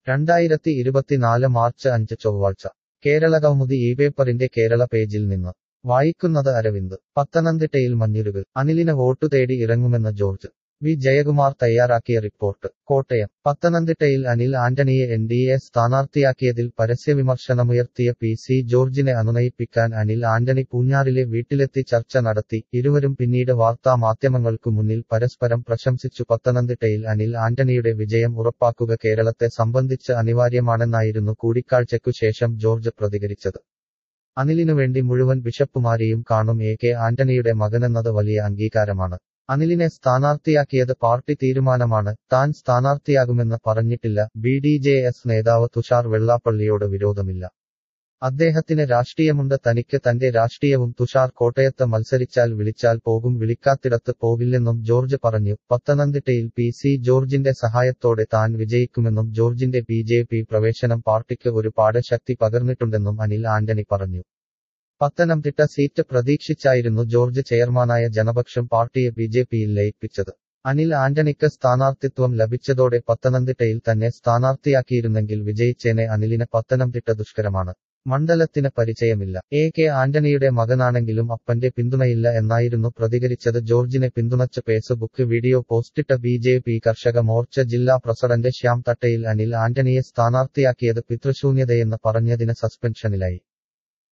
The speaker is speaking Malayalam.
രണ്ടായിരത്തി ഇരുപത്തിനാല് മാർച്ച് അഞ്ച് ചൊവ്വാഴ്ച കേരളകൗമുദി ഈ പേപ്പറിന്റെ കേരള പേജിൽ നിന്ന് വായിക്കുന്നത് അരവിന്ദ് പത്തനംതിട്ടയിൽ മഞ്ഞുരുകൾ അനിലിന് വോട്ടു തേടി ഇറങ്ങുമെന്ന് ജോർജ് വി ജയകുമാർ തയ്യാറാക്കിയ റിപ്പോർട്ട് കോട്ടയം പത്തനംതിട്ടയിൽ അനിൽ ആന്റണിയെ എൻ ഡി എ സ്ഥാനാർത്ഥിയാക്കിയതിൽ പരസ്യവിമർശനമുയർത്തിയ പി സി ജോർജിനെ അനുനയിപ്പിക്കാൻ അനിൽ ആന്റണി പൂഞ്ഞാറിലെ വീട്ടിലെത്തി ചർച്ച നടത്തി ഇരുവരും പിന്നീട് വാർത്താ മാധ്യമങ്ങൾക്കു മുന്നിൽ പരസ്പരം പ്രശംസിച്ചു പത്തനംതിട്ടയിൽ അനിൽ ആന്റണിയുടെ വിജയം ഉറപ്പാക്കുക കേരളത്തെ സംബന്ധിച്ച് അനിവാര്യമാണെന്നായിരുന്നു കൂടിക്കാഴ്ചയ്ക്കു ശേഷം ജോർജ് പ്രതികരിച്ചത് അനിലിനുവേണ്ടി മുഴുവൻ ബിഷപ്പുമാരെയും കാണും എ കെ ആന്റണിയുടെ മകനെന്നത് വലിയ അംഗീകാരമാണ് അനിലിനെ സ്ഥാനാർത്ഥിയാക്കിയത് പാർട്ടി തീരുമാനമാണ് താൻ സ്ഥാനാർത്ഥിയാകുമെന്ന് പറഞ്ഞിട്ടില്ല ബി ഡി ജെ എസ് നേതാവ് തുഷാർ വെള്ളാപ്പള്ളിയോട് വിരോധമില്ല അദ്ദേഹത്തിന് രാഷ്ട്രീയമുണ്ട് തനിക്ക് തന്റെ രാഷ്ട്രീയവും തുഷാർ കോട്ടയത്ത് മത്സരിച്ചാൽ വിളിച്ചാൽ പോകും വിളിക്കാത്തിടത്ത് പോകില്ലെന്നും ജോർജ് പറഞ്ഞു പത്തനംതിട്ടയിൽ പി സി ജോർജിന്റെ സഹായത്തോടെ താൻ വിജയിക്കുമെന്നും ജോർജിന്റെ ബി ജെ പി പ്രവേശനം പാർട്ടിക്ക് ഒരുപാട് ശക്തി പകർന്നിട്ടുണ്ടെന്നും അനിൽ ആന്റണി പറഞ്ഞു പത്തനംതിട്ട സീറ്റ് പ്രതീക്ഷിച്ചായിരുന്നു ജോർജ് ചെയർമാനായ ജനപക്ഷം പാർട്ടിയെ ബി ജെ പിയിൽ ലയിപ്പിച്ചത് അനിൽ ആന്റണിക്ക് സ്ഥാനാർത്ഥിത്വം ലഭിച്ചതോടെ പത്തനംതിട്ടയിൽ തന്നെ സ്ഥാനാർത്ഥിയാക്കിയിരുന്നെങ്കിൽ വിജയിച്ചേനെ അനിലിന് പത്തനംതിട്ട ദുഷ്കരമാണ് മണ്ഡലത്തിന് പരിചയമില്ല എ കെ ആന്റണിയുടെ മകനാണെങ്കിലും അപ്പന്റെ പിന്തുണയില്ല എന്നായിരുന്നു പ്രതികരിച്ചത് ജോർജിനെ പിന്തുണച്ച് ഫേസ്ബുക്ക് വീഡിയോ പോസ്റ്റിട്ട B J P Karshaka Morcha ജില്ലാ പ്രസിഡന്റ് ശ്യാം തട്ടയിൽ അനിൽ ആന്റണിയെ സ്ഥാനാർത്ഥിയാക്കിയത് പിതൃശൂന്യതയെന്ന് പറഞ്ഞതിന് സസ്പെൻഷനിലായി